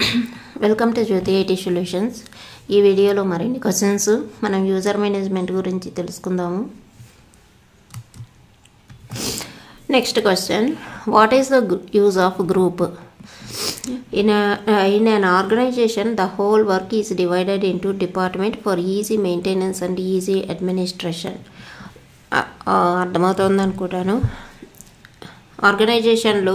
welcome to Jyothi IT solutions ఈ వీడియోలో మరిన్ని క్వశ్చన్స్ మనం యూజర్ మేనేజ్మెంట్ గురించి తెలుసుకుందాము next question what is the use of group in in an organization the whole work is divided into department for easy maintenance and easy administration అర్థమవుతుంది అనుకుంటాను ఆర్గనైజేషన్లో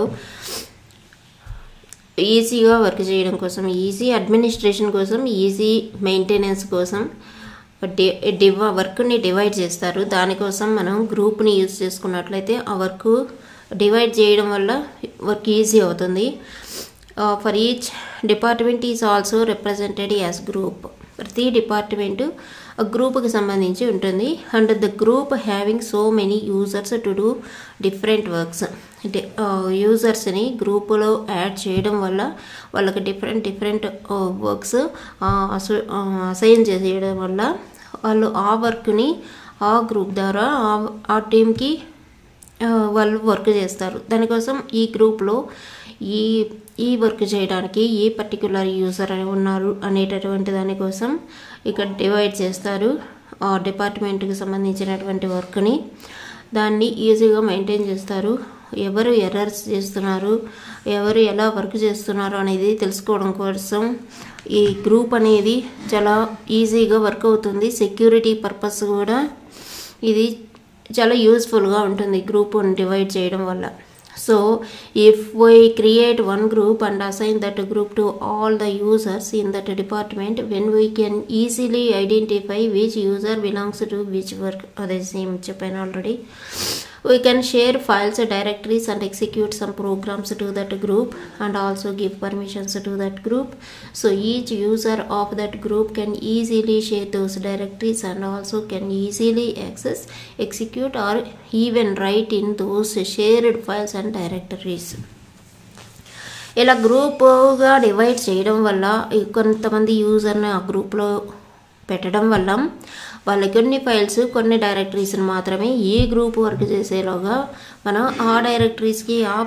ఈజీగా వర్క్ చేయడం కోసం ఈజీ అడ్మినిస్ట్రేషన్ కోసం ఈజీ మెయింటెనెన్స్ కోసం డి డివ వర్క్ని డివైడ్ చేస్తారు దానికోసం మనం గ్రూప్ని యూజ్ చేసుకున్నట్లయితే ఆ వర్క్ డివైడ్ చేయడం వల్ల వర్క్ ఈజీ అవుతుంది for each department is also represented as group ప్రతి డిపార్ట్మెంట్ గ్రూప్కి సంబంధించి ఉంటుంది and the group having so many users to do different works యూజర్స్ని గ్రూపులో యాడ్ చేయడం వల్ల వాళ్ళకి డిఫరెంట్ డిఫరెంట్ వర్క్స్ అసైన్ చేయడం వల్ల వాళ్ళు ఆ వర్క్ని ఆ గ్రూప్ ద్వారా ఆ టీంకి వాళ్ళు వర్క్ చేస్తారు దానికోసం ఈ గ్రూప్లో ఈ ఈ వర్క్ చేయడానికి ఏ పర్టికులర్ యూజర్ అని ఉన్నారు అనేటటువంటి దానికోసం ఇక్కడ డివైడ్ చేస్తారు ఆ డిపార్ట్మెంట్కి సంబంధించినటువంటి వర్క్ని దాన్ని ఈజీగా మెయింటైన్ చేస్తారు ఎవరు ఎర్రర్స్ చేస్తున్నారు ఎవరు ఎలా వర్క్ చేస్తున్నారు అనేది తెలుసుకోవడం కోసం ఈ గ్రూప్ అనేది చాలా ఈజీగా వర్క్ అవుతుంది సెక్యూరిటీ పర్పస్ కూడా ఇది చాలా యూస్ఫుల్గా ఉంటుంది గ్రూప్ డివైడ్ చేయడం వల్ల so if we create one group and assign that group to all the users in that department when we can easily identify which user belongs to which work అదే same చెప్పాను already we can share files directories and execute some programs to that group and also give permissions to that group so each user of that group can easily share those directories and also can easily access execute or even write in those shared files and directories ఇలా గ్రూప్గా divide చేయడం వల్ల కొంతమంది యూజర్ని ఆ గ్రూప్లో పెట్టడం వల్ల వాళ్ళకి కొన్ని ఫైల్స్ కొన్ని డైరెక్టరీస్ని మాత్రమే ఏ గ్రూప్ వర్క్ చేసేలోగా మనం ఆ డైరెక్టరీస్కి ఆ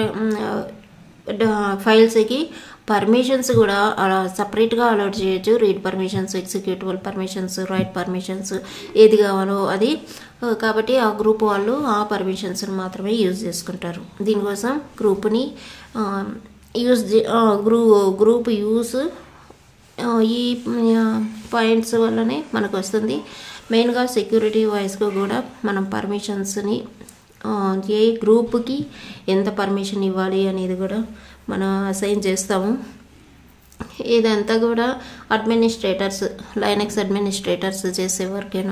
ఫైల్స్కి పర్మిషన్స్ కూడా అలా సపరేట్గా అలౌట్ చేయొచ్చు read permissions executive permissions write permissions ఏది కావాలో అది కాబట్టి ఆ గ్రూప్ వాళ్ళు ఆ పర్మిషన్స్ని మాత్రమే యూజ్ చేసుకుంటారు దీనికోసం గ్రూప్ని యూజ్ గ్రూ గ్రూప్ యూజ్ ఈ పాయింట్స్ వల్లనే మనకు వస్తుంది మెయిన్గా సెక్యూరిటీ వైస్గా కూడా మనం పర్మిషన్స్ని ఏ గ్రూప్కి ఎంత పర్మిషన్ ఇవ్వాలి అనేది కూడా మనం అసైన్ చేస్తాము ఇదంతా కూడా అడ్మినిస్ట్రేటర్స్ లైనెక్స్ అడ్మినిస్ట్రేటర్స్ చేసే వర్కేనా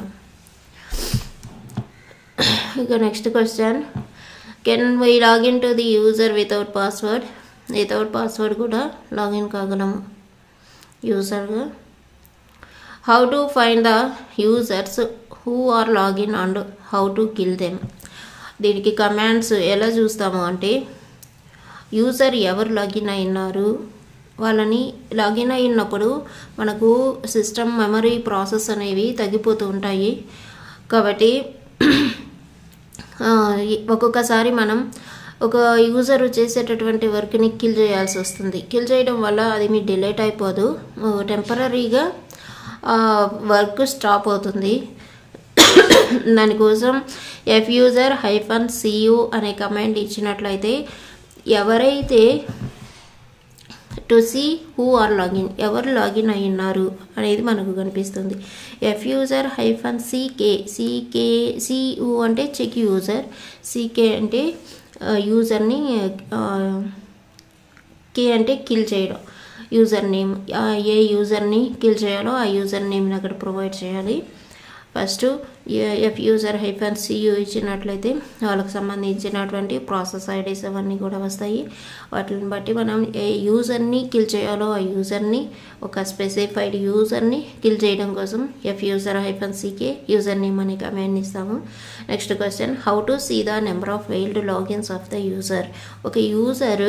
ఇక next question can we login to the user without password without password కూడా లాగిన్ కాగలము యూజర్గా how to find the users who are login and how to kill them దీనికి కమాండ్స్ ఎలా చూస్తాము అంటే యూజర్ ఎవరు లాగిన్ అయినారు వాళ్ళని లాగిన్ అయినప్పుడు మనకు సిస్టమ్ మెమరీ ప్రాసెస్ అనేవి తగ్గిపోతూ ఉంటాయి కాబట్టి ఒక్కొక్కసారి మనం ఒక యూజర్ చేసేటటువంటి వర్క్ని కిల్ చేయాల్సి వస్తుంది కిల్ చేయడం వల్ల అది మీ డిలేట్ అయిపోదు టెంపరీగా వర్క్ స్టాప్ అవుతుంది దానికోసం ఎఫ్ యూజర్ హైఫన్ సియు అనే కమాండ్ ఇచ్చినట్లయితే ఎవరైతే to see who are login ఎవరు లాగిన్ అయి ఉన్నారు అనేది మనకు కనిపిస్తుంది F user hyphen CK CK CU అంటే చెక్ యూజర్ సీకే అంటే యూజర్ని కే అంటే కిల్ చేయడం యూజర్ నేమ్ ఏ యూజర్ని కిల్ చేయాలో ఆ యూజర్ నేమ్ని అక్కడ ప్రొవైడ్ చేయాలి first F user hyphen CU ఇచ్చినట్లయితే వాళ్ళకి సంబంధించినటువంటి ప్రాసెస్ ఐడీస్ అవన్నీ కూడా వస్తాయి వాటిని బట్టి మనం ఏ యూజర్ని కిల్ చేయాలో ఆ యూజర్ని ఒక స్పెసిఫైడ్ యూజర్ని కిల్ చేయడం కోసం F user hyphen CK user name అనే కమాండ్ ఇస్తాము next question how to see the number of failed logins of the user ఒక యూజర్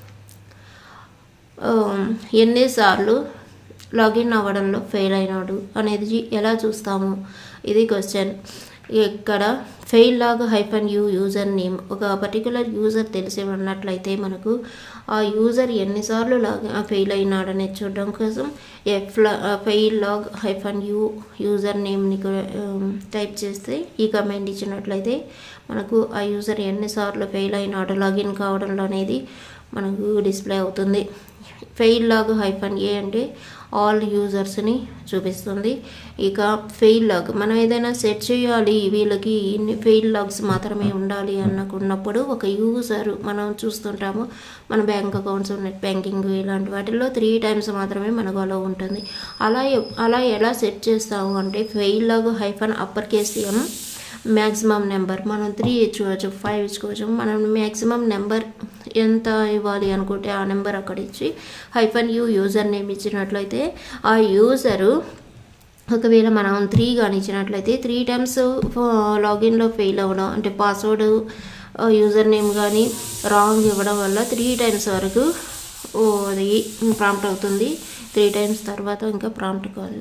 ఎన్నిసార్లు లాగిన్ అవ్వడంలో ఫెయిల్ అయినాడు అనేది ఎలా చూస్తాము ఇది క్వశ్చన్ ఇక్కడ fail log hyphen U user name ఒక పర్టికులర్ యూజర్ తెలిసి ఉన్నట్లయితే మనకు ఆ యూజర్ ఎన్నిసార్లు లాగ్ ఫెయిల్ అయినాడని చూడడం కోసం F fail log hyphen U user నేమ్ని టైప్ చేస్తే ఈ కమెంట్ ఇచ్చినట్లయితే మనకు ఆ యూజర్ ఎన్నిసార్లు ఫెయిల్ అయినాడు లాగిన్ కావడం అనేది మనకు డిస్ప్లే అవుతుంది ఫెయిల్ లాగ్ హైఫన్ ఏ అంటే ఆల్ యూజర్స్ని చూపిస్తుంది ఇక ఫెయిల్ లాగ్ మనం ఏదైనా సెట్ చేయాలి వీళ్ళకి ఇన్ని ఫెయిల్ లాగ్స్ మాత్రమే ఉండాలి అన్నకున్నప్పుడు ఒక యూజర్ మనం చూస్తుంటాము మన బ్యాంక్ అకౌంట్స్ నెట్ బ్యాంకింగ్ ఇలాంటి వాటిల్లో త్రీ టైమ్స్ మాత్రమే మనకు అలా ఉంటుంది అలా ఎ- అలా ఎలా సెట్ చేస్తాము అంటే fail log hyphen upper case M maximum number మనం త్రీ ఇచ్చుకోవచ్చు ఫైవ్ ఇచ్చుకోవచ్చు మనం మ్యాక్సిమం నెంబర్ ఎంత ఇవ్వాలి అనుకుంటే ఆ నెంబర్ అక్కడ ఇచ్చి హైఫన్ యూ యూజర్ నేమ్ ఇచ్చినట్లయితే ఆ యూజరు ఒకవేళ మనం త్రీ కానీ ఇచ్చినట్లయితే త్రీ టైమ్స్ లాగిన్లో ఫెయిల్ అవ్వడం అంటే పాస్వర్డ్ యూజర్ నేమ్ కానీ రాంగ్ ఇవ్వడం వల్ల త్రీ టైమ్స్ వరకు ఓ, అది ప్రాంప్ట్ అవుతుంది త్రీ టైమ్స్ తర్వాత ఇంకా ప్రాంప్ట్ కాదు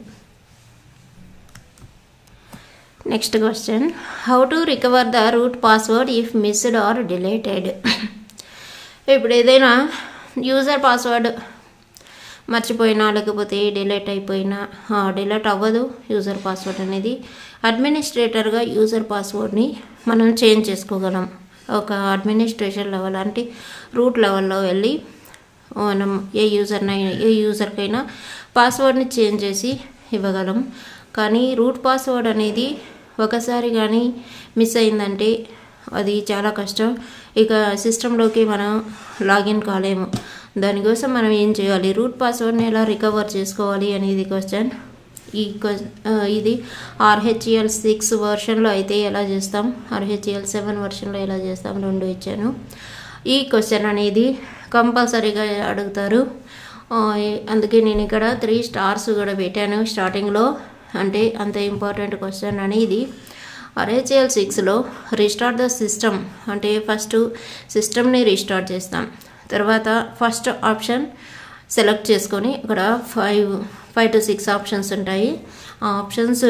next question how to recover the root password if missed or deleted ఇప్పుడు ఏదైనా యూజర్ పాస్వర్డ్ మర్చిపోయినా లేకపోతే డిలీట్ అయిపోయినా డిలీట్ అవ్వదు యూజర్ పాస్వర్డ్ అనేది అడ్మినిస్ట్రేటర్గా యూజర్ పాస్వర్డ్ని మనం చేంజ్ చేసుకోగలం ఒక అడ్మినిస్ట్రేషన్ లెవెల్ అంటే రూట్ లెవెల్లో వెళ్ళి మనం ఏ యూజర్నైనా ఏ యూజర్కైనా పాస్వర్డ్ని చేంజ్ చేసి ఇవ్వగలం కానీ రూట్ పాస్వర్డ్ అనేది ఒకసారి కానీ మిస్ అయిందంటే అది చాలా కష్టం ఇక సిస్టంలోకి మనం లాగిన్ కాలేము దానికోసం మనం ఏం చేయాలి రూట్ పాస్వర్డ్ని ఎలా రికవర్ చేసుకోవాలి అనేది క్వశ్చన్ ఈ క్వ- ఆ, ఇది ఆర్హెచ్ఎల్ సిక్స్ వర్షన్లో అయితే ఎలా చేస్తాం ఆర్హెచ్ఎల్ సెవెన్ వర్షన్లో ఎలా చేస్తాం రెండు ఇచ్చాను ఈ క్వశ్చన్ అనేది కంపల్సరీగా అడుగుతారు ఆ, ఏ- అందుకే నేను ఇక్కడ త్రీ స్టార్స్ కూడా పెట్టాను స్టార్టింగ్లో అంటే అంత ఇంపార్టెంట్ క్వశ్చన్ అనేది ఆర్హెచ్ఎల్ సిక్స్లో రీస్టార్ట్ ద సిస్టమ్ అంటే ఫస్ట్ సిస్టమ్ని రీస్టార్ట్ చేస్తాం తర్వాత ఫస్ట్ ఆప్షన్ సెలెక్ట్ చేసుకొని ఇక్కడ five five to six options ఉంటాయి ఆ ఆప్షన్స్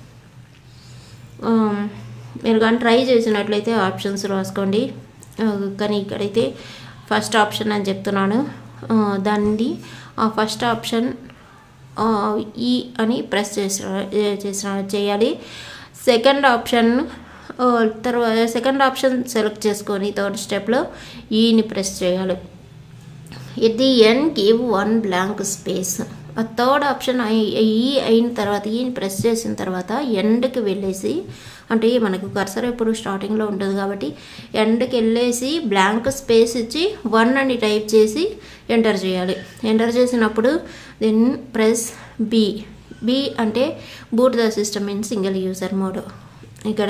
మీరు కానీ ట్రై చేసినట్లయితే ఆప్షన్స్ రాసుకోండి ఆ, కానీ ఇక్కడైతే ఫస్ట్ ఆప్షన్ అని చెప్తున్నాను ఆ, దాన్ని ఆ ఫస్ట్ ఆప్షన్ ఆ, ఈ అని ప్రెస్ చేసిన చేసిన చేయాలి సెకండ్ ఆప్షన్ ఆ, తర్వాత సెకండ్ ఆప్షన్ సెలెక్ట్ చేసుకొని థర్డ్ స్టెప్లో ఈని ప్రెస్ చేయాలి at the end give one blank space ఆ థర్డ్ ఆప్షన్ ఈ అయిన తర్వాత ఈ ప్రెస్ చేసిన తర్వాత ఎండ్కి వెళ్ళేసి అంటే మనకు కర్సర్ ఎప్పుడు స్టార్టింగ్లో ఉంటుంది కాబట్టి ఎండ్కి వెళ్ళేసి బ్లాంక్ స్పేస్ ఇచ్చి వన్ అని టైప్ చేసి ఎంటర్ చేయాలి ఎంటర్ చేసినప్పుడు దెన్ ప్రెస్ బి బి అంటే boot the system in single user mode ఇక్కడ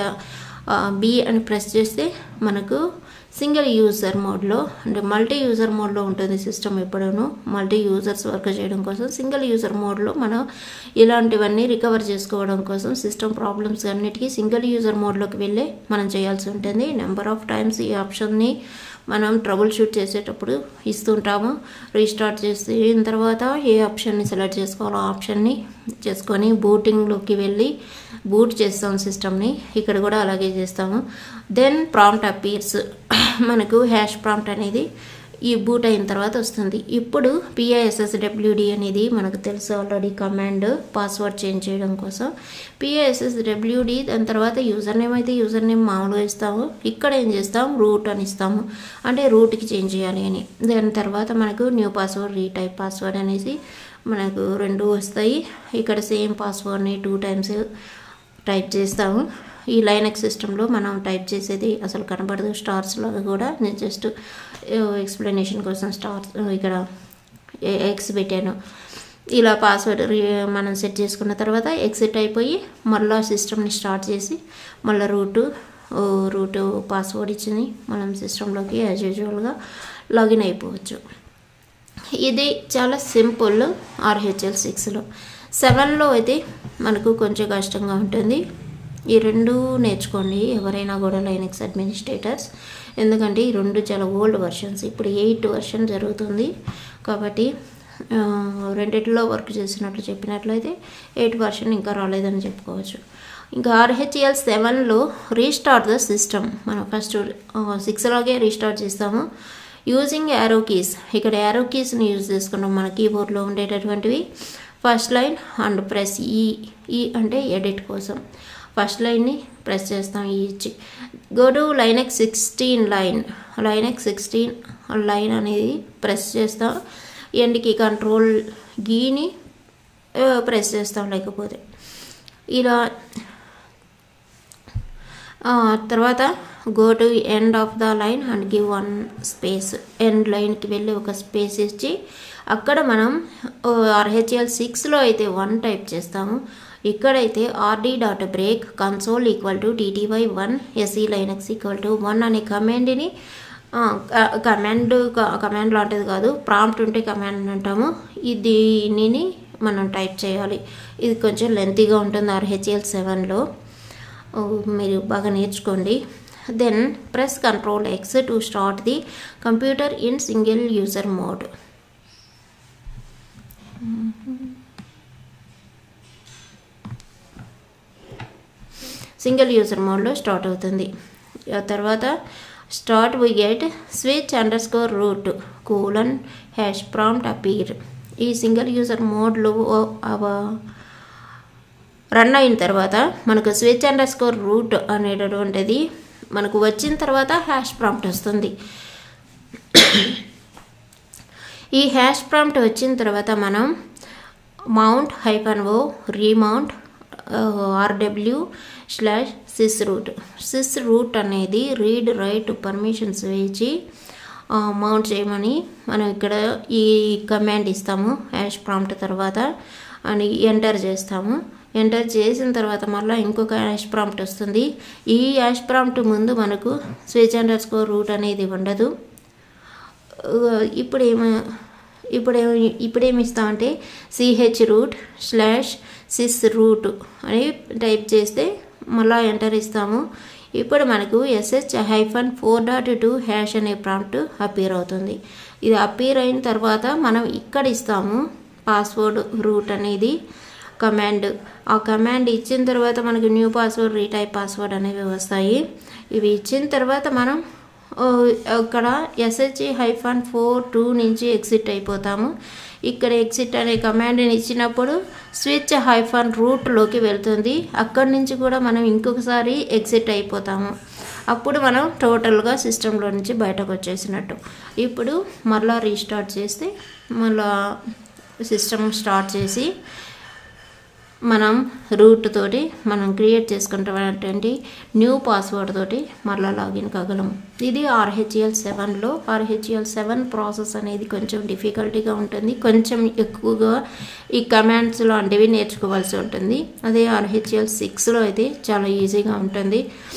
బి అని ప్రెస్ చేస్తే మనకు సింగిల్ యూజర్ మోడ్లో అంటే మల్టీ యూజర్ మోడ్లో ఉంటుంది సిస్టమ్ ఎప్పుడూను మల్టీ యూజర్స్ వర్క్ చేయడం కోసం సింగిల్ యూజర్ మోడ్లో మనం ఇలాంటివన్నీ రికవర్ చేసుకోవడం కోసం సిస్టమ్ ప్రాబ్లమ్స్ అన్నిటికీ సింగిల్ యూజర్ మోడ్లోకి వెళ్ళి మనం చేయాల్సి ఉంటుంది నెంబర్ ఆఫ్ టైమ్స్ ఈ ఆప్షన్ని మనం ట్రబుల్ షూట్ చేసేటప్పుడు ఇస్తుంటాము రీస్టార్ట్ చేసిన తర్వాత ఏ ఆప్షన్ని సెలెక్ట్ చేసుకోవాలో ఆ ఆప్షన్ని చేసుకొని బూటింగ్లోకి వెళ్ళి బూట్ చేస్తాం సిస్టమ్ని ఇక్కడ కూడా అలాగే చేస్తాము దెన్ ప్రాంప్ట్ అపీర్స్ మనకు హ్యాష్ ప్రాంప్ట్ అనేది ఈ బూట్ అయిన తర్వాత వస్తుంది ఇప్పుడు పిఐఎస్ఎస్ డబ్ల్యూడి అనేది మనకు తెలుసు ఆల్రెడీ కమాండ్ పాస్వర్డ్ చేంజ్ చేయడం కోసం పిఐఎస్ఎస్ డబ్ల్యూడి దాని తర్వాత యూజర్ నేమ్ అయితే యూజర్ నేమ్ మామూలుగా ఇస్తాము ఇక్కడ ఏం చేస్తాం రూట్ అని ఇస్తాము అంటే రూట్కి చేంజ్ చేయాలి అని దాని తర్వాత మనకు న్యూ పాస్వర్డ్ రీటైప్ పాస్వర్డ్ అనేసి మనకు రెండు వస్తాయి ఇక్కడ సేమ్ పాస్వర్డ్ని టూ టైమ్స్ టైప్ చేస్తాము ఈ లైనక్స్ సిస్టంలో మనం టైప్ చేసేది అసలు కనబడదు స్టార్స్ లాగా కూడా నేను జస్ట్ ఎక్స్ప్లెనేషన్ కోసం స్టార్స్ ఇక్కడ ఎక్స్ పెట్టాను ఇలా పాస్వర్డ్ మనం సెట్ చేసుకున్న తర్వాత ఎక్సిట్ అయిపోయి మళ్ళీ సిస్టమ్ని స్టార్ట్ చేసి మళ్ళీ రూటు రూట్ పాస్వర్డ్ ఇచ్చింది మనం సిస్టంలోకి యాజ్ యూజువల్గా లాగిన్ అయిపోవచ్చు ఇది చాలా సింపుల్ ఆర్హెచ్ఎల్ సిక్స్లో సెవెన్లో అయితే మనకు కొంచెం కష్టంగా ఉంటుంది ఈ రెండు నేర్చుకోండి ఎవరైనా కూడా లైనక్స్ అడ్మినిస్ట్రేటర్స్ ఎందుకంటే ఈ రెండు చాలా ఓల్డ్ వర్షన్స్ ఇప్పుడు ఎయిట్ వర్షన్ జరుగుతుంది కాబట్టి ఆ, రెండిట్లో వర్క్ చేసినట్లు చెప్పినట్లయితే ఎయిట్ వర్షన్ ఇంకా రాలేదని చెప్పుకోవచ్చు ఇంకా ఆర్హెచ్ఎల్ సెవెన్లో రీస్టార్ట్ ద సిస్టమ్ మనం ఫస్ట్ సిక్స్లోగే రీస్టార్ట్ చేస్తాము యూజింగ్ యారో కీస్ ఇక్కడ యారో కీస్ని యూజ్ చేసుకున్నాం మన కీబోర్డ్లో ఉండేటటువంటివి first line and press E E అంటే ఎడిట్ కోసం ఫస్ట్ లైన్ని ప్రెస్ చేస్తాం ఈ ఇచ్చి go to Linux sixteen line Linux sixteen line అనేది ప్రెస్ చేస్తాం ఎండ్కి కంట్రోల్ గీని ప్రెస్ చేస్తాం లేకపోతే ఇలా తర్వాత go to end of the line and give one space end లైన్కి వెళ్ళి ఒక స్పేస్ ఇచ్చి అక్కడ మనం ఆర్హెచ్ఎల్ సిక్స్లో అయితే వన్ టైప్ చేస్తాము ఇక్కడైతే RD dot break console equal to TTY one SE Linux equal to one అనే కమాండ్ని కమాండ్ కమాండ్ లాంటిది కాదు ప్రాంప్ట్ ఉంటే కమాండ్ అంటాము దీనిని మనం టైప్ చేయాలి ఇది కొంచెం లెంతీగా ఉంటుంది ఆర్హెచ్ఎల్ సెవెన్లో మీరు బాగా నేర్చుకోండి then press control X to start the computer in single user mode single user మోడ్లో స్టార్ట్ అవుతుంది ఆ తర్వాత start we get switch underscore root colon hash prompt appear ఈ సింగిల్ యూజర్ మోడ్లో రన్ అయిన తర్వాత మనకు స్విచ్ అండర్ స్కోర్ రూట్ అనేటటువంటిది మనకు వచ్చిన తర్వాత హ్యాష్ ప్రాంప్ట్ వస్తుంది ఈ హ్యాష్ ప్రాంప్ట్ వచ్చిన తర్వాత మనం mount hyphen O remount RW slash sys root sys root అనేది రీడ్ రైట్ పర్మిషన్స్ వేచి మౌంట్ చేయమని మనం ఇక్కడ ఈ కమాండ్ ఇస్తాము హ్యాష్ ప్రాంప్ట్ తర్వాత అని ఎంటర్ చేస్తాము ఎంటర్ చేసిన తర్వాత మళ్ళీ ఇంకొక యాష్ ప్రాంప్ట్ వస్తుంది ఈ యాష్ ప్రాంప్ట్ ముందు మనకు స్విచ్ అండర్ స్కోర్ రూట్ అనేది ఉండదు ఇప్పుడు ఏమ ఇప్పుడు ఇప్పుడు ఏమి ఇస్తామంటే CH root slash sys root అని టైప్ చేస్తే మళ్ళీ ఎంటర్ ఇస్తాము ఇప్పుడు మనకు SH hyphen four dot two hash అనే ప్రాంప్ట్ అపీర్ అవుతుంది ఇది అపీర్ అయిన తర్వాత మనం ఇక్కడ ఇస్తాము పాస్వర్డ్ రూట్ అనేది కమాండ్ ఆ కమాండ్ ఇచ్చిన తర్వాత మనకి న్యూ పాస్వర్డ్ రీటైప్ పాస్వర్డ్ అనేవి వస్తాయి ఇవి ఇచ్చిన తర్వాత మనం ఇక్కడ ఎస్హెచ్ హైఫాన్ ఫోర్ టూ నుంచి ఎగ్జిట్ అయిపోతాము ఇక్కడ ఎగ్జిట్ అనే కమాండ్ని ఇచ్చినప్పుడు స్విచ్ హైఫాన్ రూట్లోకి వెళ్తుంది అక్కడి నుంచి కూడా మనం ఇంకొకసారి ఎగ్జిట్ అయిపోతాము అప్పుడు మనం టోటల్గా సిస్టంలో నుంచి బయటకు వచ్చేసినట్టు ఇప్పుడు మళ్ళీ రీస్టార్ట్ చేస్తే మళ్ళా సిస్టమ్ స్టార్ట్ చేసి మనం రూట్ తోటి మనం క్రియేట్ చేసుకుంటున్నటువంటి న్యూ పాస్వర్డ్ తోటి మళ్ళీ లాగిన్ కాగలం ఇది ఆర్హెచ్ఎల్ సెవెన్లో ఆర్హెచ్ఎల్ సెవెన్ ప్రాసెస్ అనేది కొంచెం డిఫికల్టీగా ఉంటుంది కొంచెం ఎక్కువగా ఈ కమాండ్స్ లాంటివి నేర్చుకోవాల్సి ఉంటుంది అదే ఆర్హెచ్ఎల్ సిక్స్లో అయితే చాలా ఈజీగా ఉంటుంది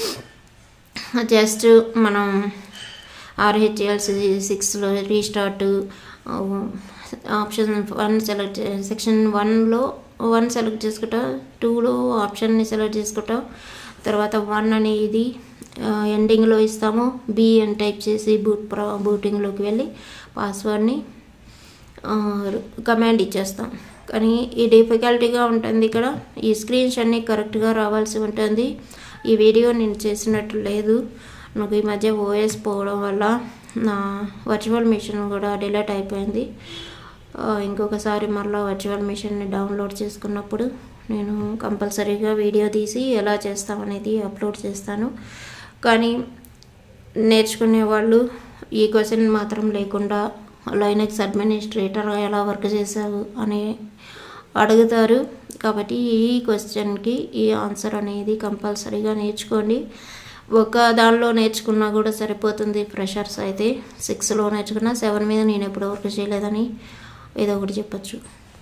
జస్ట్ మనం ఆర్హెచ్ఎల్ సిక్స్లో restart option one select section వన్లో వన్ సెలెక్ట్ చేసుకుంటా టూలో ఆప్షన్ని సెలెక్ట్ చేసుకుంటా తర్వాత వన్ అనేది ఎండింగ్లో ఇస్తాము బి అని టైప్ చేసి బూట్ ప్రో బూటింగ్లోకి వెళ్ళి పాస్వర్డ్ని కమాండ్ ఇచ్చేస్తాం కానీ ఈ డిఫికల్టీగా ఉంటుంది ఇక్కడ ఈ స్క్రీన్స్ అన్నీ కరెక్ట్గా రావాల్సి ఉంటుంది ఈ వీడియో నేను చేసినట్టు లేదు నాకు ఈ మధ్య ఓఎస్ పోవడం వల్ల నా వర్చువల్ మిషన్ కూడా డిలీట్ అయిపోయింది ఇంకొకసారి మళ్ళీ వర్చువల్ మిషన్ని డౌన్లోడ్ చేసుకున్నప్పుడు నేను కంపల్సరీగా వీడియో తీసి ఎలా చేస్తామనేది అప్లోడ్ చేస్తాను కానీ నేర్చుకునే వాళ్ళు ఈ క్వశ్చన్ మాత్రం లేకుండా లైనక్స్ అడ్మినిస్ట్రేటర్ ఎలా వర్క్ చేశావు అని అడుగుతారు కాబట్టి ఈ క్వశ్చన్కి ఈ ఆన్సర్ అనేది కంపల్సరీగా నేర్చుకోండి ఒక దానిలో నేర్చుకున్నా కూడా సరిపోతుంది ఫ్రెషర్స్ అయితే సిక్స్లో నేర్చుకున్నా సెవెన్ మీద నేను ఎప్పుడు వర్క్ చేయలేదని ఏదో ఒకటి చెప్పచ్చు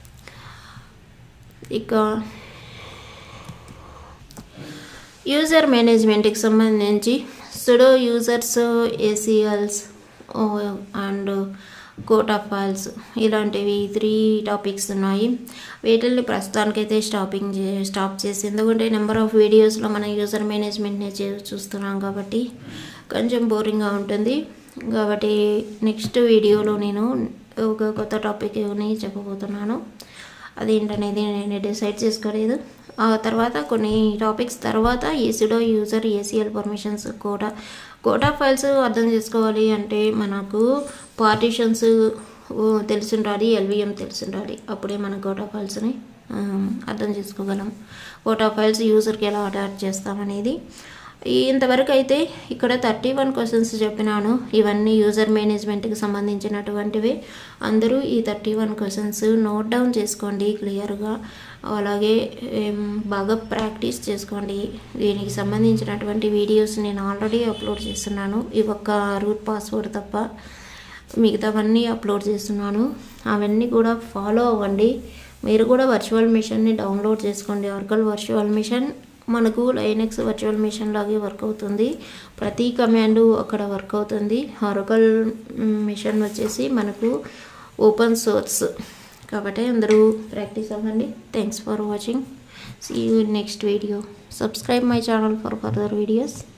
ఇక యూజర్ మేనేజ్మెంట్కి సంబంధించి sudo users ACLs and quote of files ఇలాంటివి త్రీ టాపిక్స్ ఉన్నాయి వీటిల్ని ప్రస్తుతానికైతే స్టాపింగ్ స్టాప్ చేసి ఎందుకంటే నెంబర్ ఆఫ్ వీడియోస్లో మనం యూజర్ మేనేజ్మెంట్ని చూస్తున్నాం కాబట్టి కొంచెం బోరింగ్గా ఉంటుంది కాబట్టి నెక్స్ట్ వీడియోలో నేను ఒక కొత్త టాపిక్ని చెప్పబోతున్నాను అదేంటనేది నేను డిసైడ్ చేసుకోలేదు ఆ తర్వాత కొన్ని టాపిక్స్ తర్వాత ఏసీడో user ACL permissions quota quota files అర్థం చేసుకోవాలి అంటే మనకు పార్టీషన్స్ తెలిసి ఉండాలి ఎల్విఎం తెలిసి ఉండాలి అప్పుడే మన కోటా ఫైల్స్ని ఆ, అర్థం చేసుకోగలం కోటా ఫైల్స్ యూజర్కి ఎలా అటాచ్ చేస్తామనేది ఈ ఇంతవరకు అయితే ఇక్కడ థర్టీ వన్ క్వశ్చన్స్ చెప్పినాను ఇవన్నీ యూజర్ మేనేజ్మెంట్కి సంబంధించినటువంటివి అందరూ ఈ thirty one questions note down చేసుకోండి క్లియర్గా అలాగే ఏం, బాగా ప్రాక్టీస్ చేసుకోండి దీనికి సంబంధించినటువంటి వీడియోస్ నేను ఆల్రెడీ అప్లోడ్ చేస్తున్నాను ఈ ఒక్క రూట్ పాస్వర్డ్ తప్ప మిగతావన్నీ అప్లోడ్ చేస్తున్నాను అవన్నీ కూడా ఫాలో అవ్వండి మీరు కూడా వర్చువల్ మిషన్ని డౌన్లోడ్ చేసుకోండి ఆర్కల్ వర్చువల్ మిషన్ మనకు లైనెక్స్ వర్చువల్ మిషన్ లాగే వర్క్ అవుతుంది ప్రతి కమాండ్ అక్కడ వర్క్ అవుతుంది ఆర్కల్ మిషన్ వచ్చేసి మనకు ఓపెన్ సోర్స్ కాబట్టి అందరూ ప్రాక్టీస్ అవ్వండి thanks for watching see you in next video subscribe my channel for further videos